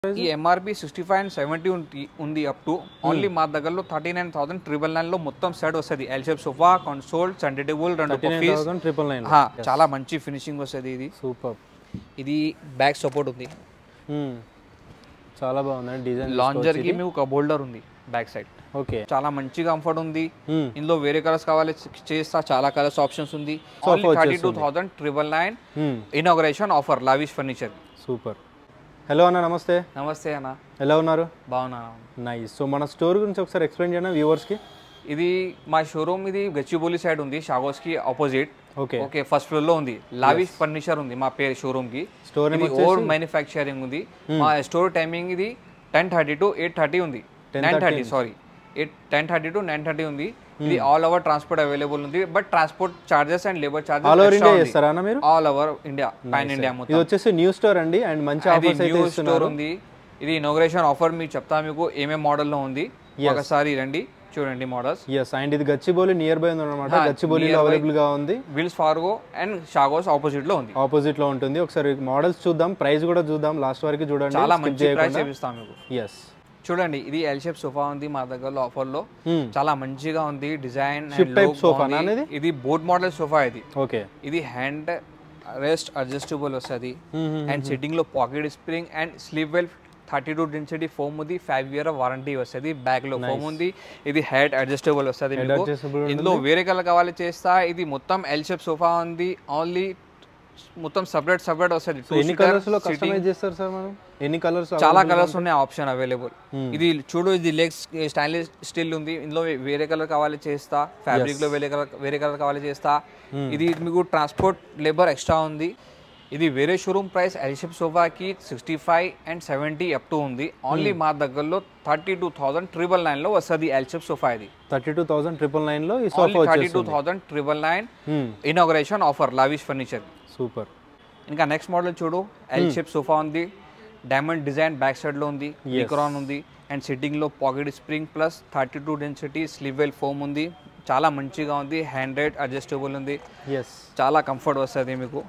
ఈ MRP sixty five and seventy ఉంది up to only మా దగ్గరలో thirty nine thousand triple nine లో మొత్తం సెట్ వస్తుంది L shape sofa console centre table రెండు పఫీస్ థౌసండ్ ట్రిపుల్ నైన్ చాలా మంచి ఫినిషింగ్ వస్తుంది ఇది సూపర్ ఇది బ్యాక్ సపోర్ట్ ఉంది చాలా బాగుంది డిజైన్ లాంజర్ కి మీకు ఒక బోల్డర్ ఉంది బ్యాక్ సైడ్ ఓకే చాలా మంచి కంఫర్ట్ ఉంది ఇందులో వేరే కలర్స్ కావాలి చేస్తా చాలా కలర్స్ ఆప్షన్స్ ఉంది thirty two thousand triple nine inauguration offer lavish furniture super hello అన్న నమస్తే నమస్తే అన్న ఎలా ఉన్నారు బాగున్నా నైస్ సో మన స్టోర్ గురించి ఒకసారి ఎక్స్ప్లెయిన్ చేయండి వ్యూవర్స్కి ఇది మా షోరూమ్ ఇది గచ్చిబౌలి సైడ్ ఉంది షాగోస్ కి opposite okay okay first floor లో ఉంది లావిష్ ఫర్నిచర్ ఉంది మా పేరు షోరూమ్ కి స్టోర్ ఇది ఓన్ మ్యానుఫ్యాక్చరింగ్ ఉంది మా స్టోర్ టైమింగ్ ఇది ten thirty to eight thirty ఉంది nine thirty sorry eight ten thirty to nine thirty ఉంది ఇది ఆల్ ఓవర్ ట్రాన్స్పోర్ట్ అవైలబుల్ ఉంది but transport charges and labour all over India charges చేస్తారా అన్న మీరు all over India pan India మొత్తం ఇది వచ్చేసి న్యూ స్టోర్ అండి అండ్ మంచి ఇది ఆఫర్స్ అయితే న్యూ ఇస్తున్నారు స్టోర్ ఉంది ఇది ఇనోగ్రేషన్ ఆఫర్ మీకు చెప్తా మీకు ఏమేం మోడల్లో ఉంది ఒకసారి రండి చూడండి మోడల్స్ ఎస్ అండ్ ఇది గచ్చిబౌలి నియర్ బై ఉంది అనమాట గచ్చిబౌలిలో అవైలబుల్ గా ఉంది విల్స్ ఫార్గో అండ్ షాగోస్ ఆపోజిట్ లో ఉంది ఆపోజిట్ లో ఉంటుంది ఒకసారి మోడల్స్ చూద్దాం ప్రైస్ కూడా చూద్దాం లాస్ట్ వరకు చూడండి చాలా మంచి ప్రైస్ చూపిస్తాం మీకు ఎస్ చూడండి ఇది ఎల్ షేప్ సోఫా ఉంది మా దగ్గరలో ఆఫర్ లో Hmm. చాలా మంచిగా ఉంది డిజైన్ type sofa నా అనేది? ఇది బోట్ మోడల్ సోఫా ఇది ఓకే ఇది హ్యాండ్ రెస్ట్ అడ్జస్టబుల్ వస్తుంది అండ్ సిట్టింగ్ లో pocket spring and Sleepwell thirty two density foam ఉంది ఫైవ్ ఇయర్ వారంటీ వస్తుంది బ్యాక్ లో ఫోమ్ ఉంది ఇది హెడ్ అడ్జస్టబుల్ వస్తుంది మీకు adjustable ఇందులో వేరే కలర్ కావాలి చేస్తా ఇది మొత్తం ఎల్ షేప్ సోఫా ఉంది ఓన్లీ మొత్తం సపరేట్ సపరేట్ వస్తుంది Two ఎన్ని seater కలర్స్ లో sitting. కస్టమైజ్ చేస్తారు సార్ మనం ఎన్ని కలర్స్ చాలా కలర్స్ ఉన్నాయి ఆప్షన్ అవైలబుల్ ఇది చూడు ఇది లెగ్స్ స్టైలిష్ స్టిల్ ఉంది ఇందులో వేరే కలర్ కావాలి చేస్తా ఫ్యాబ్రిక్ లో వేరే కలర్ వేరే కలర్ కావాలి చేస్తా ఇది మీకు ట్రాన్స్పోర్ట్ లేబర్ ఎక్స్ట్రా ఉంది ఇది వేరే షోరూమ్ ప్రైస్ ఎల్షిప్ సోఫాకి sixty five and seventy up to ఉంది ఓన్లీ మా దగ్గరలో thirty two thousand triple nine లో వస్తుంది ఎల్షిప్ సోఫా ఇది thirty two thousand triple nine లో ఈ sofa thirty two thousand triple nine inauguration offer lavish furniture super ఇంకా నెక్స్ట్ మోడల్ చూడు ఎల్ షేప్ సోఫా ఉంది డైమండ్ డిజైన్ బ్యాక్ సైడ్ లో ఉంది విక్రాన్ ఉంది అండ్ సిట్టింగ్ లో pocket spring plus thirty two density Sleepwell foam ఉంది చాలా మంచిగా ఉంది హ్యాండ్ రైడ్ అడ్జస్టబుల్ ఉంది ఎస్ చాలా కంఫర్ట్ వస్తుంది మీకు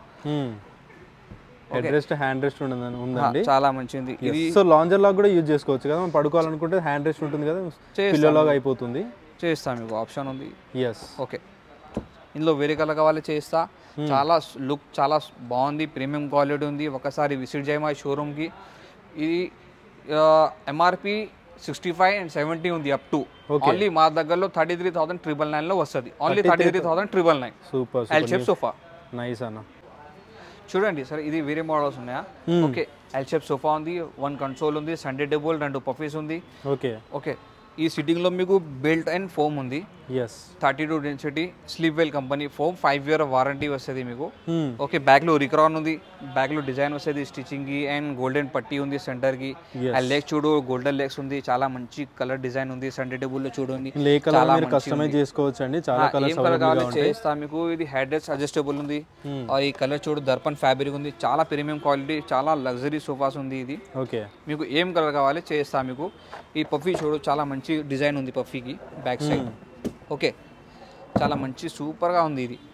హెడ్ రెస్ట్ హ్యాండ్ రెస్ట్ ఉందండి ఉందండి చాలా మంచిది ఇది సో లాంజర్ లాగా కూడా యూజ్ చేసుకోవచ్చు కదా మనం పడుకోవాలనుకుంటే హ్యాండ్ రెస్ట్ ఉంటుంది కదా పిల్లో లాగా అయిపోతుంది చేస్తా మీకు ఆప్షన్ ఉంది ఎస్ ఓకే ఇందులో వేరే కలర్ కావాలి చేస్తా చాలా లుక్ చాలా బాగుంది ప్రీమియం క్వాలిటీ ఉంది ఒకసారి విజిట్ చేయ మా షోరూమ్కి ఇది MRP sixty five and seventy ఉంది అప్ టు ఓన్లీ మా దగ్గరలో థర్టీ త్రీ థౌసండ్ ట్రిపుల్ నైన్లో వస్తుంది only thirty three thousand triple nine super L shape sofa nice అన్న చూడండి సరే ఇది వేరే మోడల్స్ ఉన్నాయా ఓకే ఎల్ షేప్ సోఫా ఉంది వన్ కన్సోల్ ఉంది సండే టేబుల్ రెండు పఫీస్ ఉంది ఓకే ఓకే ఈ సిట్టింగ్లో మీకు బెల్ట్ అండ్ ఫోమ్ ఉంది yes thirty two density Sleepwell company foam five year warranty వస్తుంది మీకు ఓకే బ్యాక్ లో రిక్రాన్ ఉంది బ్యాక్ లో డిజైన్ వస్తుంది స్టిచింగ్ కి అండ్ గోల్డెన్ పట్టీ ఉంది సెంటర్ కి Yes. ఆ లెగ్స్ చూడు గోల్డెన్ లెగ్స్ ఉంది చాలా మంచి కలర్ డిజైన్ ఉంది సండే టేబుల్ లో చూడండి లే కలర్ చాలా మీరు మంచిగా కస్టమైజ్ చేసుకోవచ్చు అండి చాలా ఆ, ఏం కలర్స్ కలర్ కావాలి చేస్తా మీకు ఇది హెడ్ రెస్ట్ అడ్జస్టబుల్ ఉంది ఆ, ఈ కలర్ చూడు దర్పన్ ఫ్యాబ్రిక్ ఉంది చాలా ప్రీమియం క్వాలిటీ చాలా లగ్జరీ సోఫాస్ ఉంది ఇది ఓకే మీకు ఏం కలర్ కావాలి చేస్తా మీకు ఈ పఫీ చూడు చాలా మంచి డిజైన్ ఉంది పఫీకి బ్యాక్ సైడ్ ఓకే చాలా మంచి సూపర్గా ఉంది ఇది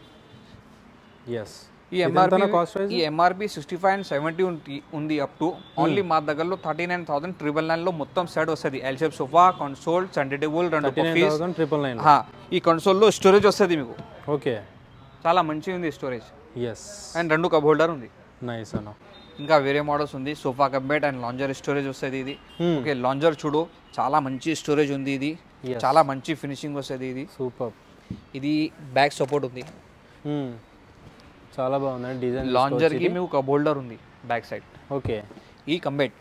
ఎస్ ఈ ఎంఆర్పి కాస్ట్ ప్రైస్ ఈ MRP sixty five and seventy ఉంది అప్ టు ఓన్లీ మా దగ్గరలో thirty nine thousand triple nine లో మొత్తం సెట్ వస్తుంది L shape sofa console centre table రెండు పఫీస్ థౌసండ్ ట్రిపుల్ నైన్ ఈ కన్సోల్లో స్టోరేజ్ వస్తుంది మీకు ఓకే చాలా మంచిగా ఉంది స్టోరేజ్ ఎస్ అండ్ రెండు కప్ హోల్డర్ ఉంది నైస్ అన్న ఇంకా వేరే మోడల్స్ ఉంది sofa cum bed and lounger storage వస్తుంది ఇది ఓకే లాంజర్ చూడు చాలా మంచి స్టోరేజ్ ఉంది ఇది చాలా మంచి ఫినిషింగ్ వస్తుంది ఇది సూపర్ ఇది బ్యాక్ సపోర్ట్ ఉంది చాలా బాగుందండి డిజైన్ లాంజర్ కి మీకు ఒక హోల్డర్ ఉంది బ్యాక్ సైడ్ ఓకే ఈ కంబెట్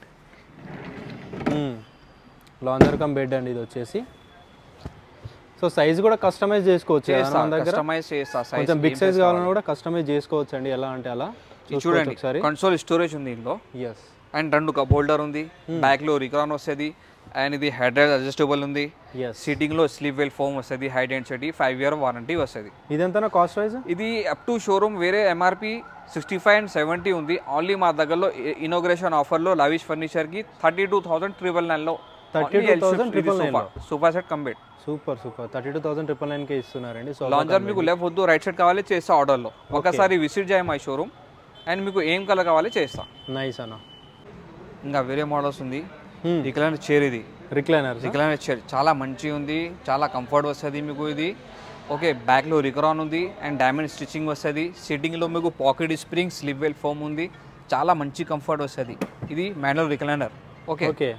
లాంజర్ కమ్ బెడ్ అండి ఇది వచ్చేసి సో సైజ్ కూడా కస్టమైజ్ చేసుకోవచ్చు కదా చేస్తా మన దగ్గర కస్టమైజ్ చేస్తా సైజ్ కొంచెం బిగ్ సైజ్ కావాలన్నా కూడా కస్టమైజ్ చేసుకోవచ్చు అండి ఎలా అంటే అలా చూడండి ఒకసారి కన్సోల్ స్టోరేజ్ ఉంది ఇందులో ఎస్ అండ్ రెండు కప్ హోల్డర్ ఉంది బ్యాక్ లో రికాన్ వస్తుంది అండ్ ఇది హెడ్ అడ్జస్టబుల్ ఉంది ఎస్ సీటింగ్ లో స్లీప్ వెల్ ఫోమ్ వస్తుంది high density five year warranty వస్తుంది ఇదెంతనా కాస్ట్ వైజ్ ఇది అప్ టు షోరూమ్ వేరే MRP sixty five and seventy ఉంది ఓన్లీ మా దగ్గరలో ఇనోగ్రేషన్ ఆఫర్లో లవిష్ ఫర్నిచర్కి థర్టీ టూ థౌసండ్ ట్రిపుల్ నైన్లో 32,999 sofa set cum bed super super thirty two thousand triple నైన్కే ఇస్తున్నారండి సో లాంజర్ మీకు లెఫ్ట్ వద్దు రైట్ సైడ్ కావాలి చేస్తా ఆర్డర్లో ఒకసారి విజిట్ చేయ మై షోరూమ్ అండ్ మీకు ఏం కలర్ కావాలి చేస్తా నైస్ అన్న ఇంకా వేరే మోడల్స్ ఉంది Hmm. రిక్లైనర్ చైర్ ఇది రిక్లైనర్ రిక్లైనర్ చైర్ చాలా మంచి ఉంది చాలా కంఫర్ట్ వస్తుంది మీకు ఇది ఓకే బ్యాక్లో రికరాన్ ఉంది అండ్ డైమండ్ స్టిచ్చింగ్ వస్తుంది సిట్టింగ్లో మీకు pocket spring Sleepwell foam ఉంది చాలా మంచి కంఫర్ట్ వస్తుంది ఇది మాన్యువల్ రిక్లైనర్ ఓకే ఓకే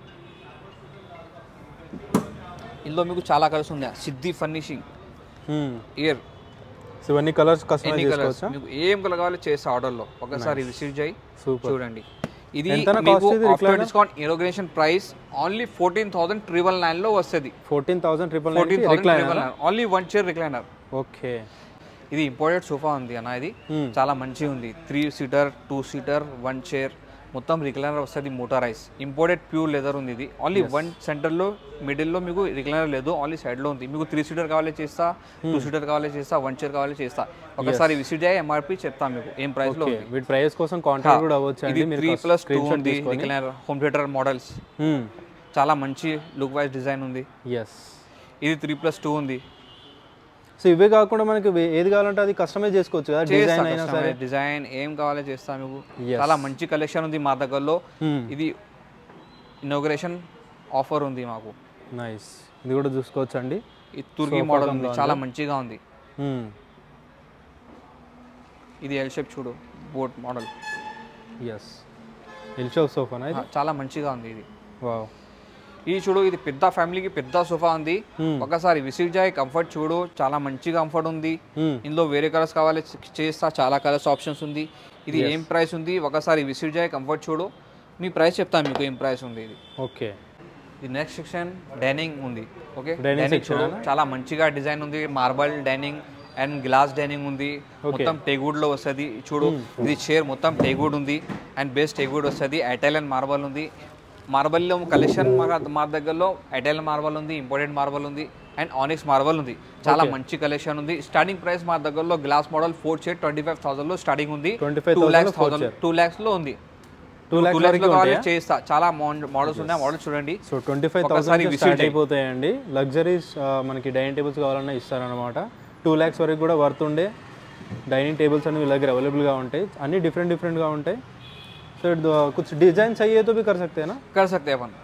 ఇందులో మీకు చాలా కలర్స్ ఉన్నాయి సిద్ధి ఫర్నిషింగ్ ఇయర్ సో ఇవన్నీ కలర్స్ ఎన్ని కస్టమైజ్ కలర్స్ చేసుకోవచ్చా మీకు ఏం కలర్ కావాలో చేస్తా ఆర్డర్లో ఒకసారి విజిట్ చేయి సూపర్ చూడండి ఇది ఎంతనా మీకు cost ఇది after discount inauguration price only fourteen thousand triple nine లో వస్తుంది fourteen thousand triple fourteen nine thousand recliner triple nine only one chair recliner okay ఇది ఇంపోర్టెడ్ సోఫా ఉంది అన్న ఇది Hmm. చాలా మంచిగా ఉంది three seater two seater one chair మొత్తం రిక్లైనర్ వస్తుంది మోటారైజ్ ఇంపోర్టెడ్ ప్యూర్ లెదర్ ఉంది ఇది ఓన్లీ వన్ సెంటర్లో మిడిల్లో మీకు రిక్లైనర్ లేదు ఓన్లీ సైడ్లో ఉంది మీకు త్రీ సీటర్ కావాలి చేస్తా టూ సీటర్ కావాలి చేస్తా వన్ చైర్ కావాలి చేస్తా ఒకసారి విసిట్ అయ్యి ఎంఆర్పి చెప్తాను మీకు ఏం ప్రైస్ లో ఓకే ఉంది వీటి ప్రైస్ కోసం కాంటాక్ట్ కూడా అవ్వచ్చు ఇది అండి త్రీ మీరు ప్లస్ టూ స్క్రీన్ షాట్ ఉంది తీసుకొని రిక్లైనర్ హోమ్ థియేటర్ మోడల్స్ చాలా మంచి లుక్ వైజ్ డిజైన్ ఉంది ఎస్ ఇది త్రీ ప్లస్ టూ ఉంది సో ఇవే కాకుండా మనకి వే- ఏది కావాలంటే అది కస్టమైజ్ చేసుకోవచ్చు కదా డిజైన్ అయినా సరే డిజైన్ ఏం కావాలో చేస్తా మీకు Yes. చాలా మంచి కలెక్షన్ ఉంది మా దగ్గరలో Hmm. ఇది ఇనోగ్రేషన్ ఆఫర్ ఉంది మాకు నైస్ ఇది కూడా చూసుకోవచ్చు అండి ఈ తుర్కీ మోడల్ ఉంది చాలా మంచిగా ఉంది ఇది ఎల్ షేప్ చూడు బోట్ మోడల్ ఎస్ ఎల్షో సోఫానా ఇది చాలా మంచిగా ఉంది ఇది వావ్ ఇది చూడు ఇది పెద్ద ఫ్యామిలీకి పెద్ద సోఫా ఉంది ఒకసారి విసిట్ చేయి కంఫర్ట్ చూడు చాలా మంచి కంఫర్ట్ ఉంది ఇందులో వేరే కలర్స్ కావాలి చేస్తా చాలా కలర్స్ ఆప్షన్స్ ఉంది ఇది ఏం ప్రైస్ ఉంది ఒకసారి విసిట్ చేయి కంఫర్ట్ చూడు మీ ప్రైస్ చెప్తాను మీకు ఏం ప్రైస్ ఉంది ఇది ఓకే ఇది నెక్స్ట్ సెక్షన్ డైనింగ్ ఉంది ఓకే Dining డైనింగ్ చూడు చాలా మంచిగా డిజైన్ ఉంది marble dining and glass dining ఉంది మొత్తం టేగుడ్ లో వస్తుంది చూడు ఇది చైర్ మొత్తం టేగుడ్ ఉంది అండ్ బేస్ టేగుడ్ వస్తుంది ఐటాలియన్ మార్బల్ ఉంది మార్బల్ లో కలెక్షన్ మా మా దగ్గరలో ఐటాలియన్ మార్బల్ ఉంది ఇంపోర్టెడ్ మార్బల్ ఉంది అండ్ ఆనిక్స్ మార్బల్ ఉంది చాలా మంచి కలెక్షన్ ఉంది స్టార్టింగ్ ప్రైస్ మా దగ్గరలో glass model four chair twenty five thousand లో స్టార్టింగ్ ఉంది 25,000 టూ లో lakhs four thousand two lakhs లో ఉంది టూ టూ ల్యాక్స్ ల్యాక్స్ వరకు లో కావాలి ఉంటాయా చేస్తా చాలా మోడల్స్ ఉన్నాయి మోడల్స్ చూడండి సో ట్వంటీ ఫైవ్ ఒకసారి థౌసండ్ visit స్టార్ట్ చేయి. అయిపోతాయండి లగ్జరీస్ మనకి డైనింగ్ టేబుల్స్ కావాలన్నా ఇస్తారనమాట టూ ల్యాక్స్ వరకు కూడా వర్త్ ఉండే డైనింగ్ టేబుల్స్ అనేవి దగ్గర అవైలబుల్గా ఉంటాయి అన్నీ డిఫరెంట్ డిఫరెంట్గా ఉంటాయి సో కుछ डिजाइन चाहिए तो भी कर सकते हैं ना कर सकते हैं अपन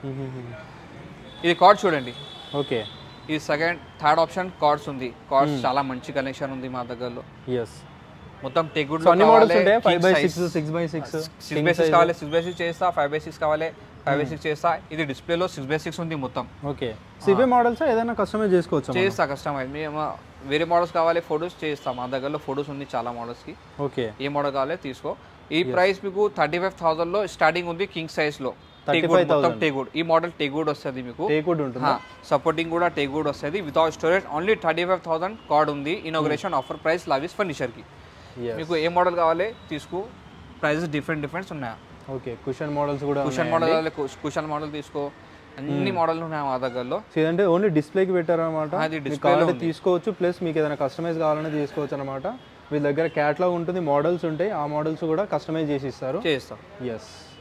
ఇది కార్డ్ చూడండి ఓకే ఇది సెకండ్ థర్డ్ ఆప్షన్ కార్డ్స్ ఉంది కార్డ్స్ చాలా మంచి కలెక్షన్ ఉంది మా దగ్గరలో ఎస్ మొత్తం టెగుడ్ సో అన్ని మోడల్స్ ఉంటాయి five by six six by six six by six కావాలి సిక్స్ బై సిక్స్ చేస్తా ఫైవ్ బై సిక్స్ కావాలి ఫైవ్ బై సిక్స్ చేస్తా ఇది డిస్ప్లేలో సిక్స్ బై సిక్స్ ఉంది మొత్తం ఓకే సిబి మోడల్స్ ఏదైనా కస్టమైజ్ చేసుకోవచ్చు చేస్తా కస్టమైజ్ మేము వేరే మోడల్స్ కావాలి ఫొటోస్ చేస్తా మా దగ్గరలో ఫొటోస్ ఉంది చాలా మోడల్స్కి ఓకే ఏ మోడల్ కావాలి తీసుకో ఈ ప్రైస్ మీకు థర్టీ ఫైవ్ థౌసండ్ లో స్టార్టింగ్ ఉంది కింగ్ సైజ్ లో టేగుడ్ మొత్తం టేగుడ్ ఈ మోడల్ టేగుడ్ వస్తుంది మీకు టేకుడ్ ఉంటుంది సపోర్టింగ్ కూడా టేగుడ్ వస్తుంది without storage only thirty five thousand cot ఉంది inauguration offer price lavish furniture కి Yes. మీకు ఏ మోడల్ కావాలి తీసుకో ప్రైజెస్ డిఫరెంట్ డిఫరెంట్స్ ఉన్నాయా ఓకే కుషన్ మోడల్స్ కూడా కుషన్ మోడల్ కావాలి కుషన్ మోడల్ తీసుకో అన్ని మోడల్ ఉన్నాయి మా దగ్గరలో సో ఇదంటే ఓన్లీ డిస్ప్లేకి పెట్టారనమాట అది మీకు display లో కావాలంటే తీసుకోవచ్చు ప్లస్ మీకు ఏదైనా కస్టమైజ్ కావాలన్నా తీసుకోవచ్చు అనమాట వీళ్ళ దగ్గర క్యాట్లాగ్ ఉంటుంది మోడల్స్ ఉంటాయి ఆ మోడల్స్ కూడా కస్టమైజ్ చేసి ఇస్తారు చేస్తాం ఎస్